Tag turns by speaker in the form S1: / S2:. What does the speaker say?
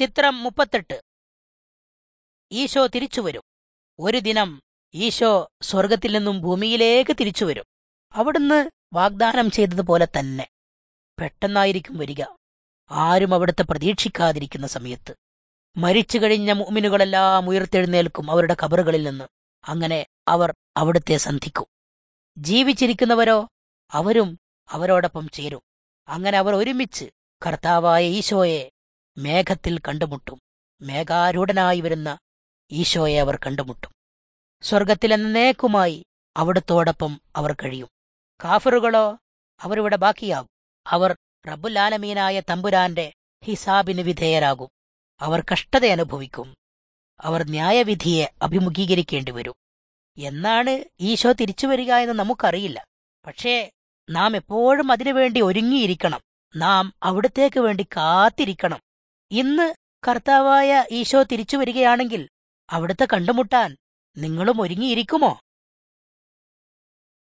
S1: ചിത്രം മുപ്പത്തെട്ട് ഈശോ തിരിച്ചുവരും ഒരു ദിനം ഈശോ സ്വർഗത്തിൽ നിന്നും ഭൂമിയിലേക്ക് തിരിച്ചുവരും അവിടുന്ന് വാഗ്ദാനം ചെയ്തതുപോലെ തന്നെ പെട്ടെന്നായിരിക്കും വരിക ആരും അവിടുത്തെ പ്രതീക്ഷിക്കാതിരിക്കുന്ന സമയത്ത് മരിച്ചു കഴിഞ്ഞ മുഅ്മിനുകളെല്ലാം ഉയർത്തെഴുന്നേൽക്കും അവരുടെ കബറുകളിൽ നിന്ന് അങ്ങനെ അവർ അവിടുത്തെ സന്ധിക്കും ജീവിച്ചിരിക്കുന്നവരോ അവരും അവരോടൊപ്പം ചേരും അങ്ങനെ അവർ ഒരുമിച്ച് കർത്താവായ ഈശോയെ മേഘത്തിൽ കണ്ടുമുട്ടും മേഘാരൂഢനായി വരുന്ന ഈശോയെ അവർ കണ്ടുമുട്ടും സ്വർഗത്തിലെന്നേക്കുമായി അവിടുത്തോടൊപ്പം അവർ കഴിയും കാഫറുകളോ അവരിവിടെ ബാക്കിയാകും അവർ റബ്ബുലാലമീനായ തമ്പുരാന്റെ ഹിസാബിന് വിധേയരാകും അവർ കഷ്ടത അനുഭവിക്കും അവർ ന്യായവിധിയെ അഭിമുഖീകരിക്കേണ്ടി വരും എന്നാണ് ഈശോ തിരിച്ചു വരിക എന്ന് നമുക്കറിയില്ല പക്ഷേ നാം എപ്പോഴും അതിനുവേണ്ടി ഒരുങ്ങിയിരിക്കണം നാം അവിടത്തേക്ക് വേണ്ടി കാത്തിരിക്കണം ഇന്ന് കർത്താവായ ഈശോ തിരിച്ചു വരികയാണെങ്കിൽ അവിടുത്തെ കണ്ടുമുട്ടാൻ നിങ്ങളും ഒരുങ്ങിയിരിക്കുമോ